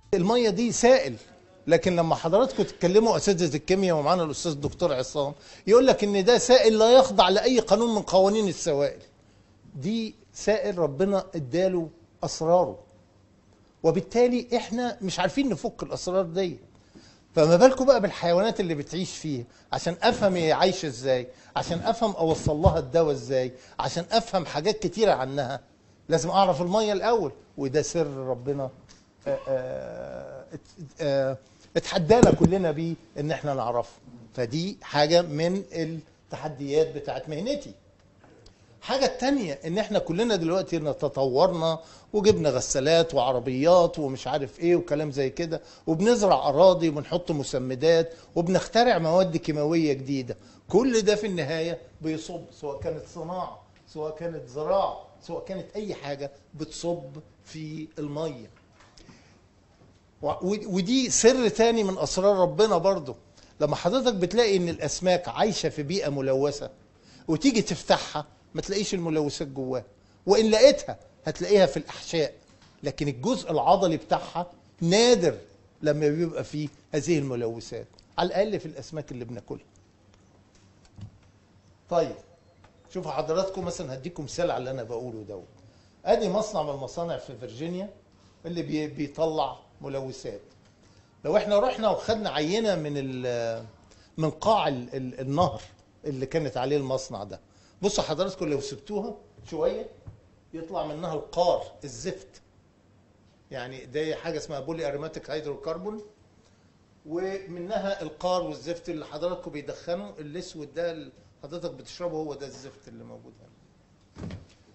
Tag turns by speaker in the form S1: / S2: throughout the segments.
S1: الميه دي سائل لكن لما حضراتكم تتكلموا اساتذه الكيمياء ومعانا الاستاذ الدكتور عصام يقول لك ان ده سائل لا يخضع لاي قانون من قوانين السوائل دي سائل ربنا اداله اسراره وبالتالي احنا مش عارفين نفك الاسرار دي فما بالكم بقى بالحيوانات اللي بتعيش فيه عشان افهم هي عايشه ازاي عشان افهم اوصل لها الدواء ازاي عشان افهم حاجات كتيره عنها لازم اعرف الميه الاول وده سر ربنا آه، آه، ات- آه، اتحدانا كلنا بيه ان احنا نعرفه فدي حاجه من التحديات بتاعت مهنتي حاجة تانية ان احنا كلنا دلوقتي تطورنا وجبنا غسالات وعربيات ومش عارف ايه وكلام زي كده وبنزرع اراضي وبنحط مسمدات وبنخترع مواد كيماوية جديدة كل ده في النهاية بيصب سواء كانت صناعة سواء كانت زراعة سواء كانت اي حاجة بتصب في المية و- ودي سر تاني من اسرار ربنا برضو لما حضرتك بتلاقي ان الاسماك عايشه في بيئه ملوثه وتيجي تفتحها ما تلاقيش الملوثات جواها وان لقيتها هتلاقيها في الاحشاء لكن الجزء العضلي بتاعها نادر لما بيبقى فيه هذه الملوثات على الاقل في الاسماك اللي بناكلها طيب شوفوا حضراتكم مثلا هديكم مثال على اللي انا بقوله دوت ادي مصنع من المصانع في فيرجينيا اللي بي- بيطلع ملوثات لو احنا رحنا وخدنا عينه من ال- من قاع ال- ال- النهر اللي كانت عليه المصنع ده بصوا حضراتكم لو سبتوها شويه يطلع منها القار الزفت يعني ده حاجه اسمها بولي اريماتيك هيدروكربون ومنها القار والزفت اللي حضراتكم بيدخنوا الاسود ده اللي حضرتك بتشربه هو ده الزفت اللي موجود هنا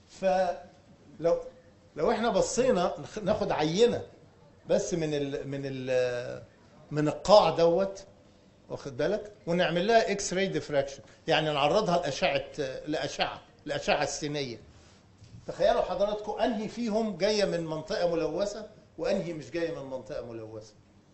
S1: فلو لو احنا بصينا نخ- ناخد عينه بس من ال من ال من القاع دوت واخد بالك ونعمل لها اكس راي ديفراكشن يعني نعرضها لاشعه لاشعه الاشعه السينيه تخيلوا حضراتكم انهي فيهم جايه من منطقه ملوثه وانهي مش جايه من منطقه ملوثه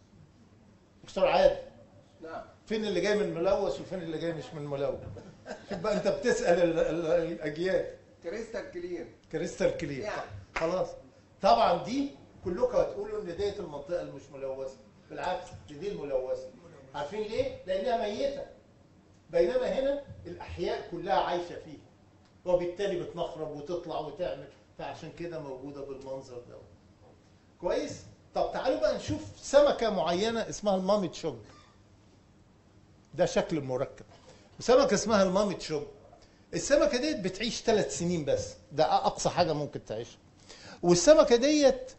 S1: دكتور عادل
S2: نعم
S1: فين اللي جاي من ملوث وفين اللي جاي مش من ملوث شوف بقى انت بتسال ال- ال- الاجيال
S2: كريستال كلير
S1: كريستال كلير
S2: يعني.
S1: خلاص طبعا دي كلكم هتقولوا ان ديت المنطقه اللي مش ملوثه بالعكس دي, دي الملوثه عارفين ليه؟ لانها ميته بينما هنا الاحياء كلها عايشه فيها وبالتالي بتنخرب وتطلع وتعمل فعشان كده موجوده بالمنظر ده كويس؟ طب تعالوا بقى نشوف سمكه معينه اسمها المامي شوج ده شكل مركب وسمكه اسمها المامي شوج السمكه ديت بتعيش ثلاث سنين بس ده اقصى حاجه ممكن تعيشها والسمكه ديت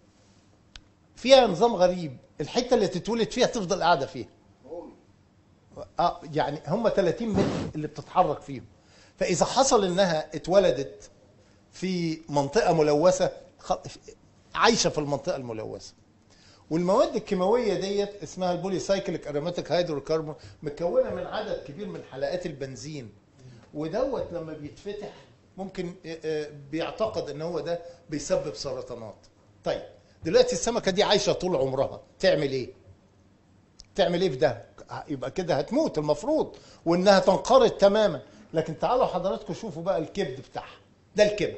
S1: فيها نظام غريب الحته اللي تتولد فيها تفضل قاعده فيها
S2: رومي
S1: اه يعني هم 30 متر اللي بتتحرك فيهم فاذا حصل انها اتولدت في منطقه ملوثه خ- عايشه في المنطقه الملوثه والمواد الكيماويه ديت اسمها البولي سايكليك اريماتيك هيدروكربون متكونه من عدد كبير من حلقات البنزين ودوت لما بيتفتح ممكن آه، آه، بيعتقد ان هو ده بيسبب سرطانات طيب دلوقتي السمكه دي عايشه طول عمرها تعمل ايه تعمل ايه في ده يبقى كده هتموت المفروض وانها تنقرض تماما لكن تعالوا حضراتكم شوفوا بقى الكبد بتاعها ده الكبد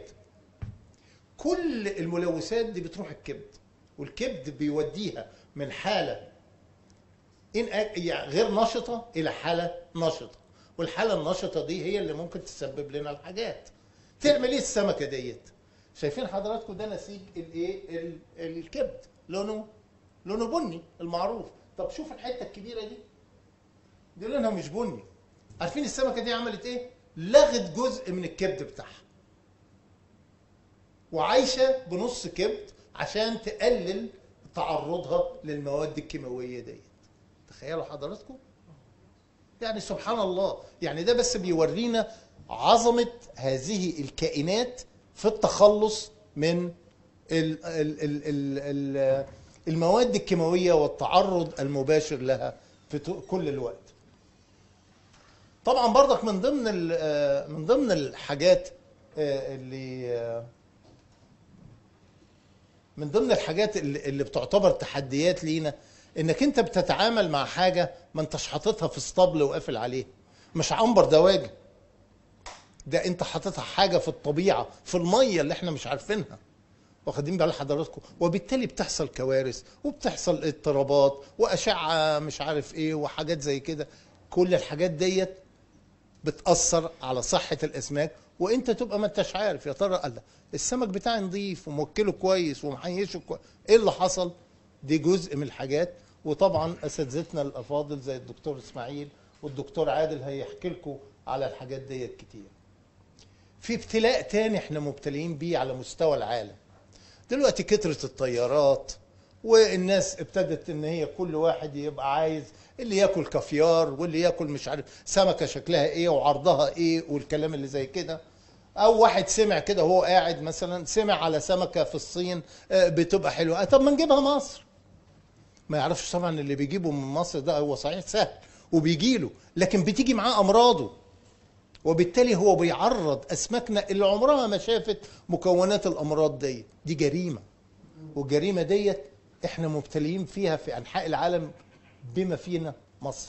S1: كل الملوثات دي بتروح الكبد والكبد بيوديها من حاله إن أ- يعني غير نشطه الى حاله نشطه والحاله النشطه دي هي اللي ممكن تسبب لنا الحاجات تعمل ايه السمكه ديت شايفين حضراتكم ده نسيج الايه ال- الكبد لونه لونه بني المعروف طب شوف الحته الكبيره دي دي لونها مش بني عارفين السمكه دي عملت ايه لغت جزء من الكبد بتاعها وعايشه بنص كبد عشان تقلل تعرضها للمواد الكيماويه ديت تخيلوا حضراتكم يعني سبحان الله يعني ده بس بيورينا عظمه هذه الكائنات في التخلص من ال ال ال ال ال المواد الكيماويه والتعرض المباشر لها في تو- كل الوقت طبعا برضك من ضمن ال- من ضمن الحاجات آه، اللي آه، من ضمن الحاجات اللي اللي بتعتبر تحديات لينا انك انت بتتعامل مع حاجه ما انتش حاططها في اسطبل وقافل عليه مش عنبر دواجن ده انت حاططها حاجه في الطبيعه في الميه اللي احنا مش عارفينها واخدين بال حضراتكم وبالتالي بتحصل كوارث وبتحصل اضطرابات واشعه مش عارف ايه وحاجات زي كده كل الحاجات ديت بتاثر على صحه الاسماك وانت تبقى ما انتش عارف يا ترى الله السمك بتاعي نظيف وموكله كويس ومحيشه كويس ايه اللي حصل دي جزء من الحاجات وطبعا اساتذتنا الافاضل زي الدكتور اسماعيل والدكتور عادل هيحكي لكم على الحاجات ديت كتير في ابتلاء تاني احنا مبتلين بيه على مستوى العالم دلوقتي كترة الطيارات والناس ابتدت ان هي كل واحد يبقى عايز اللي ياكل كافيار واللي ياكل مش عارف سمكة شكلها ايه وعرضها ايه والكلام اللي زي كده او واحد سمع كده وهو قاعد مثلا سمع على سمكة في الصين آه، بتبقى حلوة آه، طب ما نجيبها مصر ما يعرفش طبعا اللي بيجيبه من مصر ده هو صحيح سهل وبيجيله لكن بتيجي معاه امراضه وبالتالي هو بيعرض اسماكنا اللي عمرها ما شافت مكونات الامراض دي دي جريمه والجريمه ديت احنا مبتليين فيها في انحاء العالم بما فينا مصر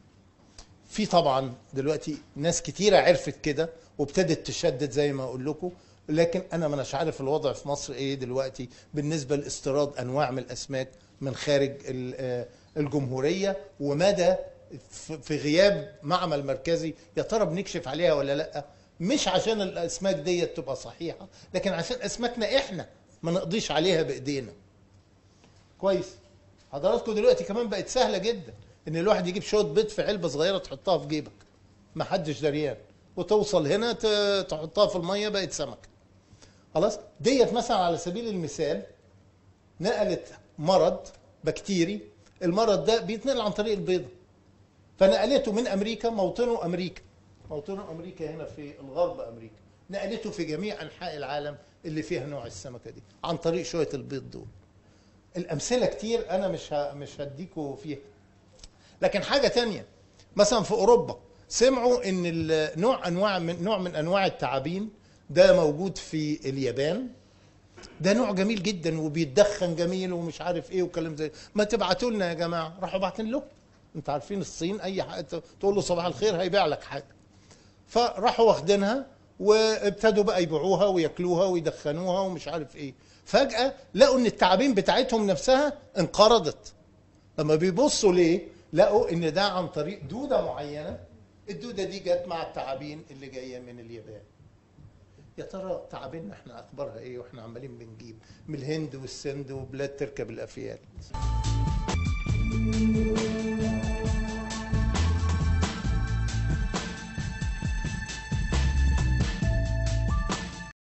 S1: في طبعا دلوقتي ناس كتيرة عرفت كده وابتدت تشدد زي ما اقول لكم لكن انا مش عارف الوضع في مصر ايه دلوقتي بالنسبه لاستيراد انواع من الاسماك من خارج ال- آه، الجمهوريه ومدى ف- في غياب معمل مركزي يا ترى بنكشف عليها ولا لا مش عشان الاسماك ديت تبقى صحيحه لكن عشان اسماكنا احنا ما نقضيش عليها بايدينا كويس حضراتكم دلوقتي كمان بقت سهله جدا ان الواحد يجيب شويه بيض في علبه صغيره تحطها في جيبك ما حدش دريان وتوصل هنا ت- تحطها في الميه بقت سمكه خلاص ديت مثلا على سبيل المثال نقلت مرض بكتيري المرض ده بيتنقل عن طريق البيضه فنقلته من امريكا موطنه امريكا موطنه امريكا هنا في الغرب امريكا نقلته في جميع انحاء العالم اللي فيها نوع السمكه دي عن طريق شويه البيض دول الامثله كتير انا مش ه... مش هديكوا فيها لكن حاجه تانية مثلا في اوروبا سمعوا ان ال- نوع انواع من نوع من انواع التعابين ده موجود في اليابان ده نوع جميل جدا وبيتدخن جميل ومش عارف ايه وكلام زي ما تبعتوا لنا يا جماعه راحوا باعتين له انت عارفين الصين اي حاجه تقول له صباح الخير هيبيع لك حاجه فراحوا واخدينها وابتدوا بقى يبيعوها وياكلوها ويدخنوها ومش عارف ايه فجاه لقوا ان التعابين بتاعتهم نفسها انقرضت لما بيبصوا ليه لقوا ان ده عن طريق دوده معينه الدوده دي جت مع التعابين اللي جايه من اليابان يا ترى تعابيننا احنا اخبارها ايه واحنا عمالين بنجيب من الهند والسند وبلاد تركب الافيال